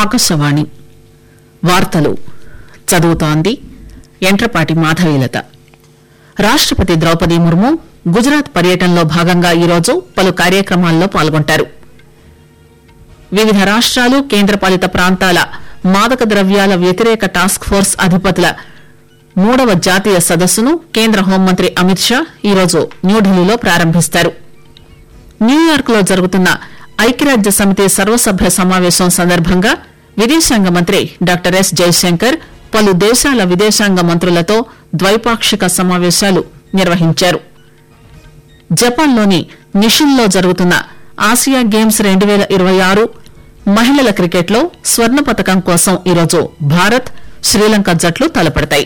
ఆకాశవాణి వార్తలు చదువుతోంది ఎంట్రపాటి మాధవీలత రాష్టపతి ద్రౌపది ముర్ము గుజరాత్ పర్యటనలో భాగంగా ఈరోజు పలు కార్యక్రమాల్లో పాల్గొంటారు వివిధ రాష్ట్రాలు కేంద్రపాలిత ప్రాంతాల మాదక ద్రవ్యాల వ్యతిరేక టాస్క్ ఫోర్స్ అధిపతుల మూడవ జాతీయ సదస్సును కేంద్ర హోంమంత్రి అమిత్ షా ఈరోజు న్యూఢిల్లీలో ప్రారంభిస్తారు న్యూయార్క్ లో జరుగుతున్న ఐక్యరాజ్య సమితి సర్వసభ్య సమావేశం సందర్భంగా విదేశాంగ మంత్రి డాక్టర్ ఎస్ జైశంకర్ పలు దేశాల విదేశాంగ మంత్రులతో ద్వైపాక్షిక సమావేశాలు నిర్వహించారు జపాన్లోని నిషిన్లో జరుగుతున్న ఆసియా గేమ్స్ రెండు పేల ఇరవై ఆరు మహిళల క్రికెట్లో స్వర్ణ పతకం కోసం ఈరోజు భారత్ శ్రీలంక జట్లు తలపడతాయి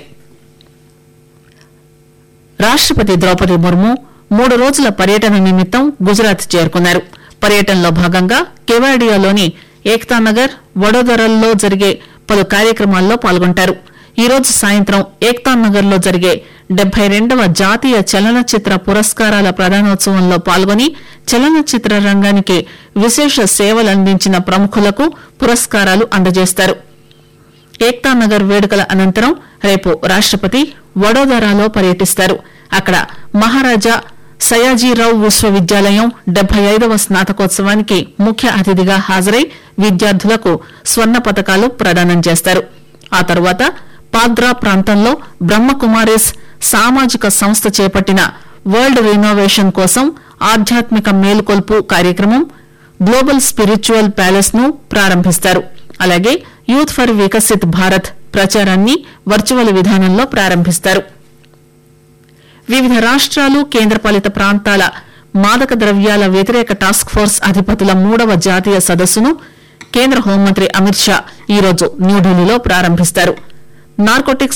రాష్టపతి ద్రౌపది ముర్ము మూడు రోజుల పర్యటన నిమిత్తం గుజరాత్ చేరుకున్నారు పర్యటనలో భాగంగా కెవాడియాలోని ఏక్తానగర్ వడోదరల్లో జరిగే పలు కార్యక్రమాల్లో పాల్గొంటారు ఈ రోజు సాయంత్రం ఏక్తానగర్ లో జరిగే డెబ్బై రెండవ జాతీయ చలనచిత్ర పురస్కారాల ప్రదానోత్సవంలో పాల్గొని చలనచిత్ర రంగానికి విశేష సేవలందించిన ప్రముఖులకు పురస్కారాలు అందజేస్తారు ఏక్తా నగర్ వేడుకల అనంతరం రేపు రాష్టపతి వడోదరాలో పర్యటిస్తారు అక్కడ మహారాజా సయాజీరావు విశ్వవిద్యాలయం డెబ్బై ఐదవ స్నాతకోత్సవానికి ముఖ్య అతిథిగా హాజరై విద్యార్థులకు స్వర్ణ పతకాలు ప్రదానం చేస్తారు ఆ తర్వాత పాద్రా ప్రాంతంలో బ్రహ్మకుమారిస్ సామాజిక సంస్థ చేపట్టిన వరల్డ్ రినోవేషన్ కోసం ఆధ్యాత్మిక మేలుకొల్పు కార్యక్రమం గ్లోబల్ స్పిరిచువల్ ప్యాలెస్ ను ప్రారంభిస్తారు అలాగే యూత్ ఫర్ వికసిత్ భారత్ ప్రచారాన్ని వర్చువల్ విధానంలో ప్రారంభిస్తారు వివిధ రాష్ట్రాలు కేంద్రపాలిత ప్రాంతాల మాదక ద్రవ్యాల వ్యతిరేక టాస్క్ ఫోర్స్ అధిపతుల మూడవ జాతీయ సదస్సును కేంద్ర హోంమంత్రి అమిత్ షా ఈరోజు న్యూఢిల్లీలో ప్రారంభిస్తారు నార్కోటిక్స్